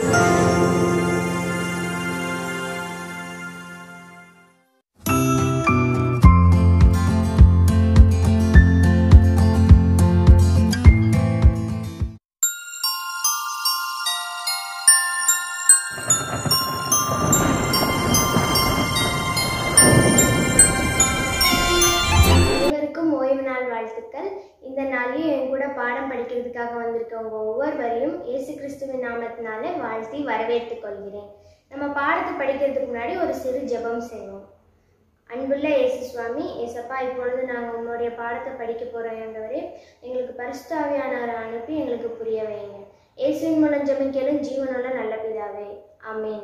அனைவருக்கும் ஓய்வு நாள் வாழ்த்துக்கள் இந்த நாளையும் என் கூட பாடம் படிக்கிறதுக்காக வந்திருக்கவங்க ஒவ்வொருவரையும் இயேசு கிறிஸ்துவின் நாமத்தினால வாழ்த்தி வரவேற்றுக் கொள்கிறேன் நம்ம பாடத்தை படிக்கிறதுக்கு முன்னாடி ஒரு சிறு ஜெபம் செய்வோம் அன்புள்ள இயேசு சுவாமி ஏசப்பா இப்பொழுது நாங்கள் உங்களுடைய பாடத்தை படிக்க போகிறோம் என்றவரே எங்களுக்கு பரிசுத்தாவியானவரை அனுப்பி எங்களுக்கு புரிய வைங்க இயேசுவின் மூலம் ஜெபிக்கலும் ஜீவனுள்ள நல்ல பிதாவே ஆமென்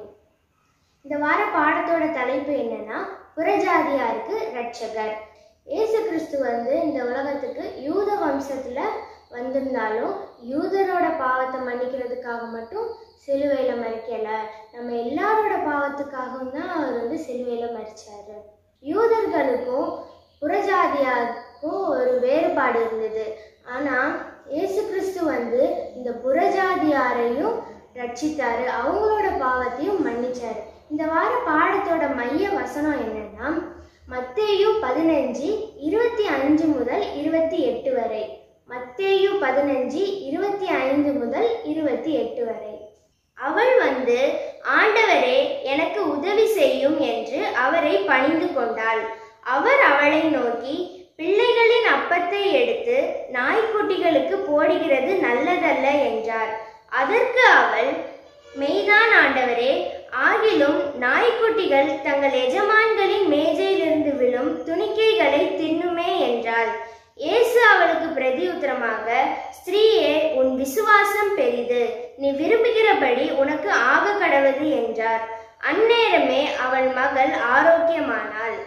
இந்த வார பாடத்தோட தலைப்பு என்னன்னா புறஜாதியாருக்கு ரட்சகர் இயேசு கிறிஸ்து வந்து இந்த உலகத்துக்கு யூத வம்சத்துல வந்திருந்தாலும் யூதரோட பாவத்தை மன்னிக்கிறதுக்காக மட்டும் சிலுவையில மறிக்கல நம்ம எல்லாரோட பாவத்துக்காகவும் தான் அவர் வந்து சிலுவையில மறிச்சாரு யூதர்களுக்கும் புறஜாதியாருக்கும் ஒரு வேறுபாடு இருந்தது ஆனா இயேசு கிறிஸ்து வந்து இந்த புறஜாதியாரையும் ரட்சித்தாரு அவங்களோட பாவத்தையும் மன்னிச்சாரு இந்த வார பாடத்தோட மைய வசனம் என்னன்னா மத்தேயு பதினஞ்சு இருபத்தி அஞ்சு முதல் இருபத்தி எட்டு வரை மத்தேயு பதினஞ்சு இருபத்தி ஐந்து முதல் இருபத்தி எட்டு வரை அவள் வந்து ஆண்டவரே எனக்கு உதவி செய்யும் என்று அவரை பணிந்து கொண்டாள் அவர் அவளை நோக்கி பிள்ளைகளின் அப்பத்தை எடுத்து நாய்க்குட்டிகளுக்கு போடுகிறது நல்லதல்ல என்றார் அதற்கு அவள் மெய்தான் ஆண்டவரே ஆகிலும் நாய்க்குட்டிகள் தங்கள் எஜமான்களின் மேஜையிலிருந்து விழும் துணிக்கைகளை தின்னுமே என்றாள் இயேசு அவளுக்கு பிரதியுத்தரமாக ஸ்திரீயே உன் விசுவாசம் பெரிது நீ விரும்புகிறபடி உனக்கு ஆக கடவுது என்றார் அந்நேரமே அவள் மகள் ஆரோக்கியமானாள்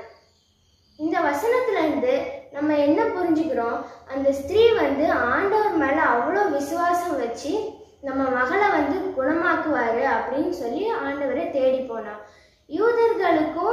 இந்த வசனத்துல இருந்து நம்ம என்ன புரிஞ்சுக்கிறோம் அந்த ஸ்திரீ வந்து ஆண்டவர் மேல அவ்வளோ விசுவாசம் வச்சு நம்ம மகளை வந்து குணமாக்குவாரு அப்படின்னு சொல்லி ஆண்டவரை தேடி போனான் யூதர்களுக்கும்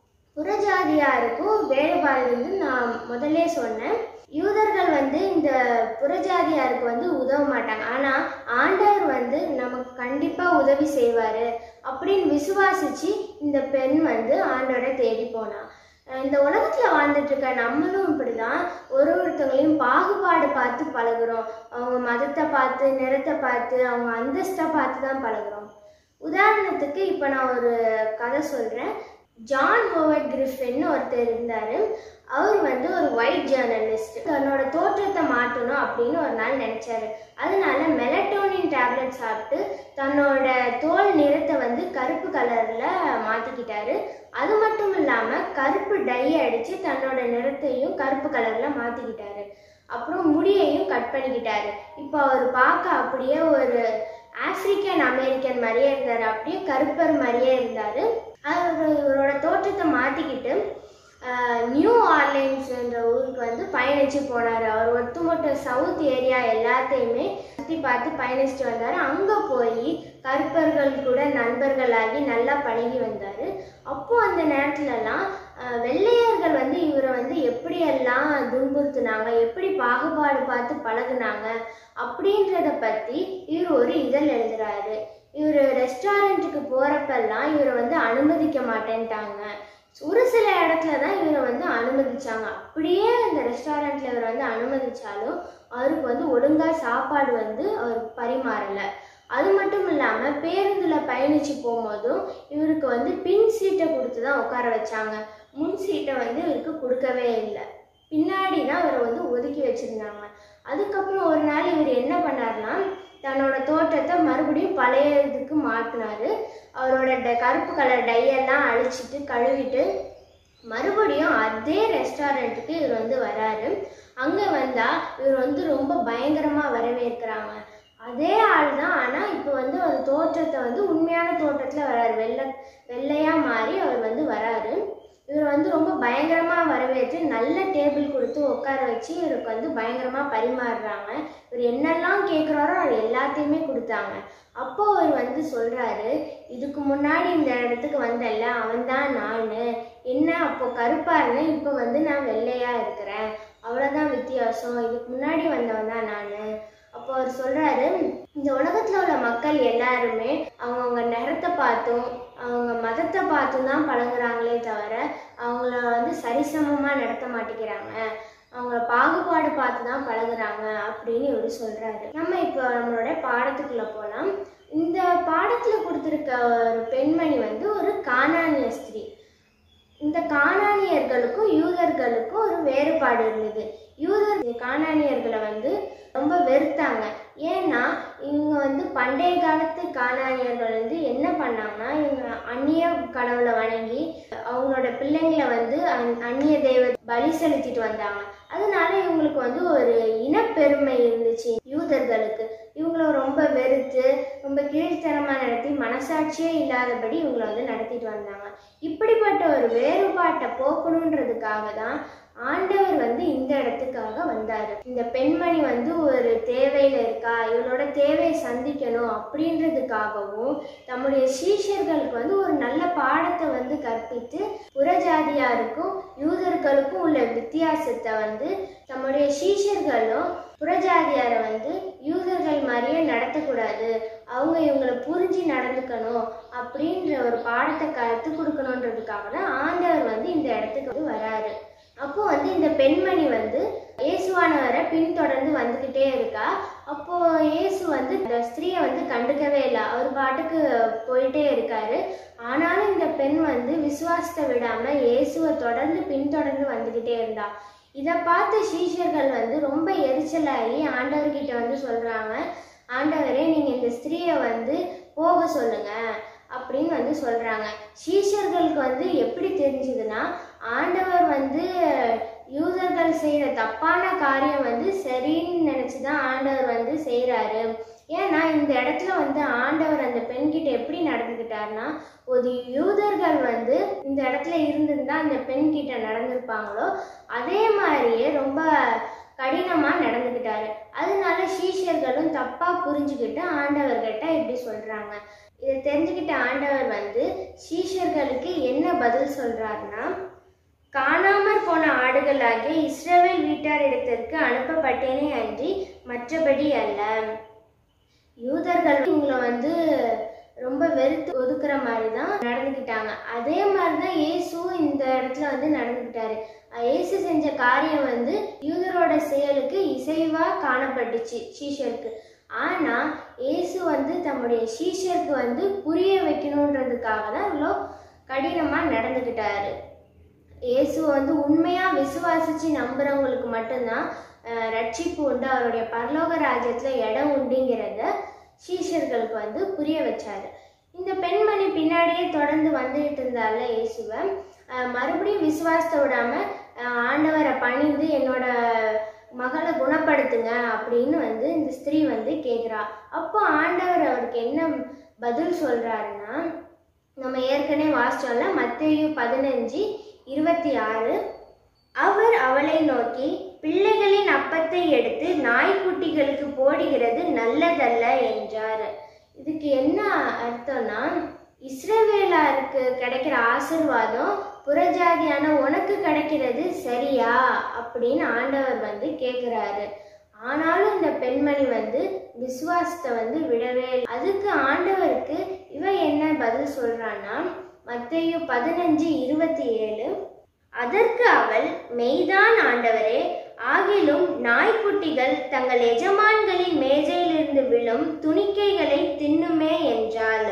புறஜாதியாருக்கும் வேறுபாடு இருந்து நான் முதல்ல சொன்னேன் யூதர்கள் வந்து இந்த புறஜாதியாருக்கு வந்து உதவ மாட்டாங்க ஆனா ஆண்டவர் வந்து நமக்கு கண்டிப்பா உதவி செய்வாரு அப்படின்னு விசுவாசிச்சு இந்த பெண் வந்து ஆண்டவரை தேடி போனா அஹ் இந்த உலகத்துல வாழ்ந்துட்டு இருக்க நம்மளும் இப்படிதான் ஒரு ஒருத்தவங்களையும் பாகுபாடு பார்த்து பழகுறோம் அவங்க மதத்தை பார்த்து நிறத்தை பார்த்து அவங்க அந்தஸ்தை பார்த்து தான் பழகுறோம் உதாரணத்துக்கு இப்போ நான் ஒரு கதை சொல்றேன் ஜான் ஹோவர்ட் கிரிஃபின்னு ஒருத்தர் இருந்தாரு அவர் வந்து ஒரு ஒயிட் ஜேர்னலிஸ்ட் தன்னோட தோற்றத்தை மாற்றணும் அப்படின்னு ஒரு நாள் நினைச்சாரு அதனால மெலட்டோனின் டேப்லெட் சாப்பிட்டு தன்னோட தோல் நிறத்தை வந்து கருப்பு கலர்ல மாத்திக்கிட்டாரு அது மட்டும் இல்லாம கருப்பு டை அடிச்சு தன்னோட நிறத்தையும் கருப்பு கலர்ல மாத்திக்கிட்டாரு அப்புறம் முடியையும் கட் பண்ணிக்கிட்டாரு இப்போ அவர் பார்க்க அப்படியே ஒரு ஆப்பிரிக்கன் அமெரிக்கன் மாதிரியே இருந்தார் அப்படியே கருப்பர் மாதிரியே இருந்தார் அவர் இவரோட தோற்றத்தை மாற்றிக்கிட்டு நியூ ஆர்லைன்ஸ் என்ற ஊருக்கு வந்து பயணிச்சு போனார் அவர் ஒட்டுமொத்த சவுத் ஏரியா எல்லாத்தையுமே சுற்றி பார்த்து பயணிச்சுட்டு வந்தார் அங்கே போய் கருப்பர்கள் கூட நண்பர்களாகி நல்லா பழகி வந்தார் அப்போ அந்த நேரத்துலலாம் அஹ், வெள்ளையர்கள் வந்து இவரை வந்து எப்படியெல்லாம் துன்புறுத்துனாங்க எப்படி பாகுபாடு பார்த்து பழகுனாங்க அப்படின்றத பற்றி இவர் ஒரு இதழ் எழுதுறாரு இவர் ரெஸ்டாரண்ட்டுக்கு போகிறப்பெல்லாம் இவரை வந்து அனுமதிக்க மாட்டேன்ட்டாங்க ஒரு சில இடத்துல தான் இவரை வந்து அனுமதிச்சாங்க அப்படியே அந்த ரெஸ்டாரண்ட்ல இவரை வந்து அனுமதிச்சாலும் அவருக்கு வந்து ஒழுங்கா சாப்பாடு வந்து அவருக்கு பரிமாறல அது மட்டும் இல்லாம பேருந்துல பயணிச்சு போகும்போதும் இவருக்கு வந்து பின் சீட்டை கொடுத்து தான் உட்கார வச்சாங்க முன் சீட்டை வந்து இவருக்கு கொடுக்கவே இல்லை பின்னாடி தான் இவரை வந்து ஒதுக்கி வச்சிருந்தாங்க அதுக்கப்புறம் ஒரு நாள் இவர் என்ன பண்ணாருன்னா தன்னோட தோற்றத்தை மறுபடியும் பழைய இதுக்கு மாற்றினாரு அவரோட ட- கருப்பு கலர் டையெல்லாம் அழிச்சிட்டு கழுவிட்டு மறுபடியும் அதே ரெஸ்டாரண்ட்டுக்கு இவர் வந்து வராரு அங்கே வந்தால் இவர் வந்து ரொம்ப பயங்கரமாக வரவேற்கிறாங்க அதே ஆள் தான் ஆனால் இப்போ வந்து அவர் தோற்றத்தை வந்து உண்மையான தோற்றத்தில் வராரு வெள்ளை வெள்ளையாக மாறி அவர் வந்து வராரு இவர் வந்து ரொம்ப பயங்கரமாக வரவேற்று நல்ல டேபிள் கொடுத்து உட்கார வச்சு இவருக்கு வந்து பயங்கரமாக பரிமாறுறாங்க இவர் என்னெல்லாம் கேட்குறாரோ அது எல்லாத்தையுமே கொடுத்தாங்க அப்போ அவர் வந்து சொல்கிறாரு இதுக்கு முன்னாடி இந்த இடத்துக்கு வந்தல்ல அவன் தான் நான் என்ன அப்போ கருப்பாக இருந்தேன் இப்போ வந்து நான் வெள்ளையாக இருக்கிறேன் அவ்வளோதான் வித்தியாசம் இதுக்கு முன்னாடி வந்தவன் தான் நான் அப்போ அவர் சொல்கிறாரு இந்த உலகத்தில் உள்ள மக்கள் எல்லாரும் எல்லாருமே அவங்கவுங்க நிறத்தை பார்த்தும் அவங்க மதத்தை பார்த்தும் தான் பழகுறாங்களே தவிர அவங்கள வந்து சரிசமமாக நடத்த மாட்டேங்கிறாங்க அவங்கள பாகுபாடு பார்த்து தான் பழகுறாங்க அப்படின்னு இவர் சொல்றாரு நம்ம இப்போ நம்மளோட பாடத்துக்குள்ள போகலாம் இந்த பாடத்தில் கொடுத்துருக்க ஒரு பெண்மணி வந்து ஒரு கானானிய ஸ்திரீ இந்த கானானியர்களுக்கும் யூதர்களுக்கும் ஒரு வேறுபாடு இருந்தது யூதர் கானானியர்களை வந்து ரொம்ப வெறுத்தாங்க ஏன்னா இவங்க வந்து பண்டைய காலத்து கானானியர்கள் வந்து என்ன பண்ணாங்கன்னா இவங்க அந்நிய கடவுளை வணங்கி அவங்களோட பிள்ளைங்களை வந்து அந்- அந்நிய தெய்வ பலி செலுத்திட்டு வந்தாங்க அதனால இவங்களுக்கு வந்து ஒரு இனப்பெருமை இருந்துச்சு யூதர்களுக்கு இவங்கள ரொம்ப வெறுத்து ரொம்ப கீழ்த்தரமா நடத்தி மனசாட்சியே இல்லாதபடி இவங்கள வந்து நடத்திட்டு வந்தாங்க இப்படிப்பட்ட ஒரு வேறுபாட்டை போக்கணுன்றதுக்காக தான் ஆண்டவர் வந்து இந்த இடத்துக்காக வந்தாரு இந்த பெண்மணி வந்து ஒரு தேவையில இருக்கா இவளோட தேவையை சந்திக்கணும் அப்படின்றதுக்காகவும் தம்முடைய சீஷர்களுக்கு வந்து ஒரு நல்ல பாடத்தை வந்து கற்பித்து புறஜாதியாருக்கும் யூதர்களுக்கும் உள்ள வித்தியாசத்தை வந்து தம்முடைய சீஷர்களும் புறஜாதியாரை வந்து யூதர்கள் மாதிரியே நடத்தக்கூடாது அவங்க இவங்களை புரிஞ்சு நடந்துக்கணும் அப்படின்ற ஒரு பாடத்தை கற்றுக் கொடுக்கணுன்றதுக்காக தான் ஆண்டவர் வந்து இந்த இடத்துக்கு வந்து வராரு அப்போ வந்து இந்த பெண்மணி வந்து இயேசுவானவரை பின்தொடர்ந்து வந்துக்கிட்டே இருக்கா அப்போ இயேசு வந்து இந்த ஸ்திரீயை வந்து கண்டுக்கவே இல்லை அவர் பாட்டுக்கு போயிட்டே இருக்காரு ஆனாலும் இந்த பெண் வந்து விசுவாசத்தை விடாம இயேசுவை தொடர்ந்து பின்தொடர்ந்து வந்துக்கிட்டே இருந்தா இதை பார்த்த சீஷர்கள் வந்து ரொம்ப எரிச்சலாகி ஆண்டவர்கிட்ட வந்து சொல்றாங்க ஆண்டவரே நீங்க இந்த ஸ்திரீயை வந்து போக சொல்லுங்க அப்படின்னு வந்து சொல்றாங்க சீஷர்களுக்கு வந்து எப்படி தெரிஞ்சதுன்னா ஆண்டவர் வந்து யூதர்கள் செய்யற தப்பான காரியம் வந்து சரின்னு நினைச்சு தான் ஆண்டவர் வந்து செய்றாரு ஏன்னா இந்த இடத்துல வந்து ஆண்டவர் அந்த பெண்கிட்ட எப்படி நடந்துக்கிட்டாருன்னா ஒரு யூதர்கள் வந்து இந்த இடத்துல இருந்திருந்தா அந்த பெண் கிட்ட நடந்திருப்பாங்களோ அதே மாதிரியே ரொம்ப கடினமா நடந்துக்கிட்டாரு அதனால சீஷர்களும் தப்பா புரிஞ்சுக்கிட்டு ஆண்டவர்கிட்ட இப்படி சொல்றாங்க இதை தெரிஞ்சுக்கிட்ட ஆண்டவர் வந்து சீஷர்களுக்கு என்ன பதில் சொல்றாருன்னா காணாமற் போன ஆடுகளாகிய இஸ்ரவேல் வீட்டாரிடத்திற்கு அனுப்பப்பட்டேனே அன்றி மற்றபடி அல்ல யூதர்கள் இவங்களை வந்து ரொம்ப வெறுத்து ஒதுக்குற மாதிரி தான் நடந்துக்கிட்டாங்க அதே மாதிரி தான் இயேசுவும் இந்த இடத்துல வந்து நடந்துக்கிட்டாரு அஹ் இயேசு செஞ்ச காரியம் வந்து யூதரோட செயலுக்கு இசைவா காணப்பட்டுச்சு சீஷருக்கு ஆனா இயேசு வந்து தம்முடைய சீஷருக்கு வந்து புரிய வைக்கணுன்றதுக்காக தான் இவ்வளோ கடினமா நடந்துக்கிட்டாரு இயேசு வந்து உண்மையா விசுவாசிச்சு நம்புறவங்களுக்கு மட்டும்தான் அஹ், ரட்சிப்பு உண்டு அவருடைய பரலோக ராஜ்யத்துல இடம் உண்டுங்கிறத சீஷர்களுக்கு வந்து புரிய வச்சாரு இந்த பெண்மணி பின்னாடியே தொடர்ந்து வந்துகிட்டு இருந்தால இயேசுவை அஹ், மறுபடியும் விசுவாசத்தை விடாம அஹ், ஆண்டவரை பணிந்து என்னோட மகளை குணப்படுத்துங்க அப்படின்னு வந்து இந்த ஸ்திரீ வந்து கேட்குறா அப்போ ஆண்டவர் அவருக்கு என்ன பதில் சொல்றாருன்னா நம்ம ஏற்கனவே வாசிச்சோம்ல மத்தேயு பதினஞ்சு இருபத்தி ஆறு அவர் அவளை நோக்கி பிள்ளைகளின் அப்பத்தை எடுத்து நாய்க்குட்டிகளுக்கு போடுகிறது நல்லதல்ல என்றார் இதுக்கு என்ன அர்த்தம்னா இஸ்ரவேலாருக்கு கிடைக்கிற ஆசிர்வாதம் புறஜாதியான உனக்கு கிடைக்கிறது சரியா அப்படின்னு ஆண்டவர் வந்து கேட்குறாரு ஆனாலும் இந்த பெண்மணி வந்து விசுவாசத்தை வந்து விடவே இல்லை. அதுக்கு ஆண்டவருக்கு இவ என்ன பதில் சொல்றான்னா மத்தேயு பதினஞ்சு இருபத்தி ஏழு அதற்கு அவள் மெய்தான் ஆண்டவரே ஆகிலும் நாய்க்குட்டிகள் தங்கள் எஜமான்களின் மேஜையிலிருந்து விழும் துணிக்கைகளை தின்னுமே என்றாள்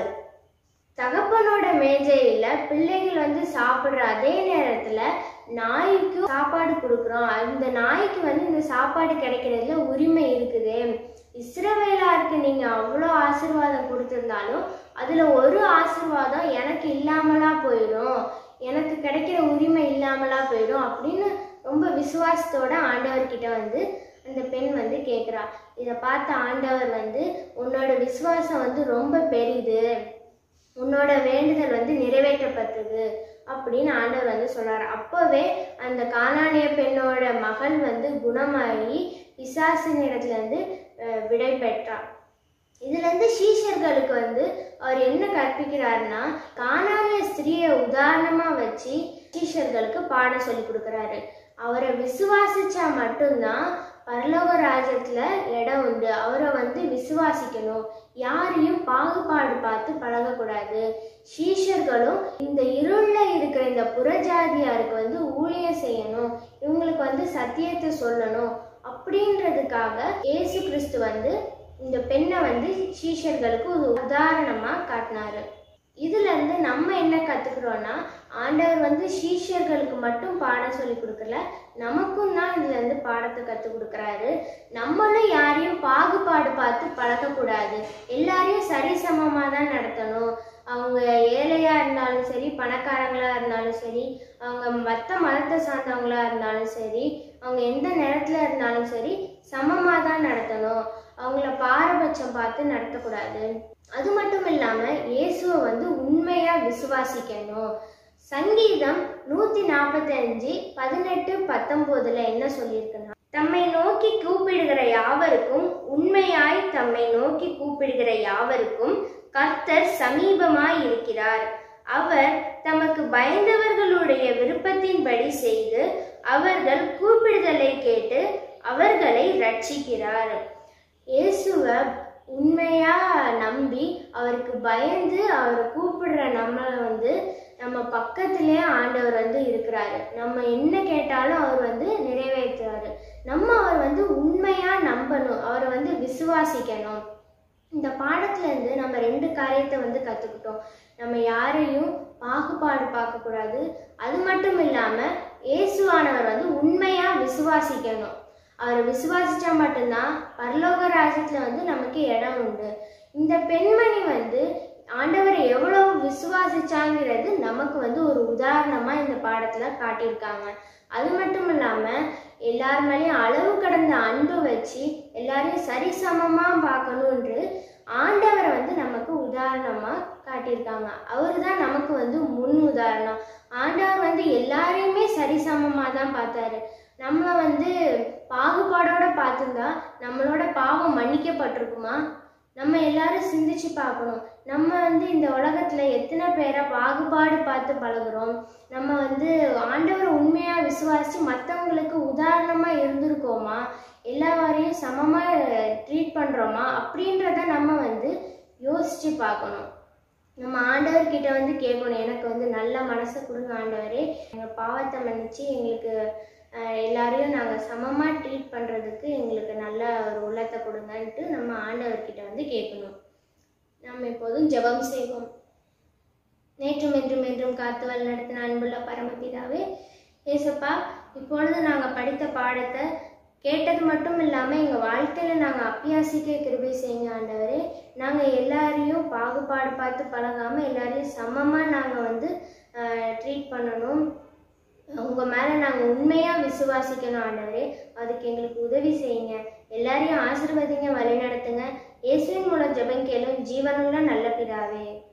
தகப்பனோட மேஜையில பிள்ளைகள் வந்து சாப்பிடுற அதே நேரத்துல நாய்க்கு சாப்பாடு கொடுக்குறோம் அந்த நாய்க்கு வந்து இந்த சாப்பாடு கிடைக்கிறதுல உரிமை இருக்குது இஸ்ரவேலாருக்கு நீங்க அவ்வளோ ஆசீர்வாதம் கொடுத்திருந்தாலும் அதுல ஒரு ஆசீர்வாதம் எனக்கு இல்லாமலா போயிடும் எனக்கு கிடைக்கிற உரிமை இல்லாமலா போயிடும் அப்படின்னு ரொம்ப விசுவாசத்தோட ஆண்டவர்கிட்ட வந்து அந்த பெண் வந்து கேட்குறா இதை பார்த்த ஆண்டவர் வந்து உன்னோட விசுவாசம் வந்து ரொம்ப பெரிது உன்னோட வேண்டுதல் வந்து நிறைவேற்றப்பட்டது அப்படின்னு ஆண்டவர் வந்து சொல்றாரு அப்போவே அந்த கானானிய பெண்ணோட மகள் வந்து குணமாகி பிசாசின் இடத்துல இருந்து அஹ், விடை பெற்றார் இதுல இருந்து சீஷர்களுக்கு வந்து அவர் என்ன கற்பிக்கிறாருன்னா கானானிய ஸ்திரீயை உதாரணமா வச்சு சீஷர்களுக்கு பாடம் சொல்லி கொடுக்குறாரு அவரை விசுவாசிச்சா மட்டும்தான் பரலோக ராஜ்யத்துல இடம் உண்டு அவரை வந்து விசுவாசிக்கணும் யாரையும் பாகுபாடு பார்த்து பழகக்கூடாது சீஷர்களும் இந்த இருள்ல இருக்கிற இந்த புறஜாதியாருக்கு வந்து ஊழியம் செய்யணும் இவங்களுக்கு வந்து சத்தியத்தை சொல்லணும் அப்படின்றதுக்காக இயேசு கிறிஸ்து வந்து இந்த பெண்ணை வந்து சீஷர்களுக்கு ஒரு உதாரணமா காட்டினாரு இதுல இருந்து நம்ம என்ன கத்துக்கிறோம்னா ஆண்டவர் வந்து சீஷர்களுக்கு மட்டும் பாடம் சொல்லி கொடுக்கல நமக்கும் தான் இதுல இருந்து பாடத்தை கத்து கொடுக்கறாரு நம்மளும் யாரையும் பாகுபாடு பார்த்து பழகக்கூடாது எல்லாரையும் சரிசமமா தான் நடத்தணும் அவங்க ஏழையா இருந்தாலும் சரி பணக்காரங்களா இருந்தாலும் சரி அவங்க மற்ற மதத்தை சார்ந்தவங்களா இருந்தாலும் சரி அவங்க எந்த நேரத்துல இருந்தாலும் சரி சமமா தான் நடத்தணும் அவங்கள பாரபட்சம் பார்த்து நடத்தக்கூடாது அது மட்டும் இல்லாம இயேசுவை வந்து உண்மையா விசுவாசிக்கணும் சங்கீதம் நூத்தி நாற்பத்தி அஞ்சு பதினெட்டு பத்தொன்பதுல என்ன சொல்லியிருக்குன்னா தம்மை நோக்கி கூப்பிடுகிற யாவருக்கும் உண்மையாய் தம்மை நோக்கி கூப்பிடுகிற யாவருக்கும் கர்த்தர் சமீபமாய் இருக்கிறார் அவர் தமக்கு பயந்தவர்களுடைய விருப்பத்தின்படி செய்து அவர்கள் கூப்பிடுதலை கேட்டு அவர்களை ரட்சிக்கிறார் இயேசுவை உண்மையா நம்பி அவருக்கு பயந்து அவரை கூப்பிடுற நம்மளை வந்து நம்ம பக்கத்திலே ஆண்டவர் வந்து இருக்கிறாரு நம்ம என்ன கேட்டாலும் அவர் வந்து நிறைவேற்றுறாரு நம்ம அவர் வந்து உண்மையா நம்பணும் அவரை வந்து விசுவாசிக்கணும் இந்த பாடத்துல இருந்து நம்ம ரெண்டு காரியத்தை வந்து கத்துக்கிட்டோம் நம்ம யாரையும் பாகுபாடு பார்க்கக்கூடாது அது மட்டும் இல்லாம இயேசுவானவர் வந்து உண்மையா விசுவாசிக்கணும் அவரை விசுவாசிச்சா மட்டும்தான் பரலோக ராஜ்யத்துல வந்து நமக்கு இடம் உண்டு இந்த பெண்மணி வந்து ஆண்டவரை எவ்வளவு விசுவாசிச்சாங்கிறது நமக்கு வந்து ஒரு உதாரணமா இந்த பாடத்துல காட்டியிருக்காங்க அது மட்டும் இல்லாம எல்லார் மேலேயும் அளவு கடந்த அன்பு வச்சு எல்லாரையும் சரிசமமா பார்க்கணுன்று ஆண்டவரை வந்து நமக்கு உதாரணமா காட்டியிருக்காங்க அவர் தான் நமக்கு வந்து முன் உதாரணம் ஆண்டவர் வந்து எல்லாரையுமே சரிசமமா தான் பார்த்தாரு நம்ம வந்து பாகுபாடோட பார்த்துருந்தா நம்மளோட பாவம் மன்னிக்கப்பட்டிருக்குமா நம்ம எல்லாரும் சிந்திச்சு பார்க்கணும் நம்ம வந்து இந்த உலகத்துல எத்தனை பேரை பாகுபாடு பார்த்து பழகுறோம் நம்ம வந்து ஆண்டவரை உண்மையா விசுவாசிச்சு மற்றவங்களுக்கு உதாரணமா இருந்திருக்கோமா எல்லாரையும் சமமா ட்ரீட் பண்றோமா அப்படின்றத நம்ம வந்து யோசிச்சு பார்க்கணும் நம்ம ஆண்டவர்கிட்ட வந்து கேட்கணும் எனக்கு வந்து நல்ல மனசை கொடுங்க ஆண்டவரே எங்கள் பாவத்தை மன்னிச்சு எங்களுக்கு அஹ், எல்லாரையும் நாங்கள் சமமாக ட்ரீட் பண்ணுறதுக்கு எங்களுக்கு நல்ல ஒரு உள்ளத்தை கொடுங்கன்ட்டு நம்ம ஆண்டவர்கிட்ட வந்து கேட்கணும் நம்ம இப்போதும் ஜெபம் செய்வோம் நேற்றும் என்றும் என்றும் காத்து வழிநடத்தின அன்புள்ள பரமபிதாவே ஏசப்பா இப்பொழுது நாங்கள் படித்த பாடத்தை கேட்டது மட்டும் இல்லாமல் எங்கள் வாழ்க்கையில் நாங்கள் அப்பியாசிக்க கிருபை செய்யுங்க ஆண்டவரே நாங்கள் எல்லாரையும் பாகுபாடு பார்த்து பழகாமல் எல்லாரையும் சமமாக நாங்கள் வந்து ட்ரீட் பண்ணணும் உங்கள் மேலே நாங்கள் உண்மையாக விசுவாசிக்கணும் ஆண்டவரே அதுக்கு எங்களுக்கு உதவி செய்யுங்க எல்லாரையும் ஆசீர்வதிங்க வழி நடத்துங்க இயேசுவின் மூலம் ஜெபம் கேளும் ஜீவனுள்ள நல்ல பிதாவே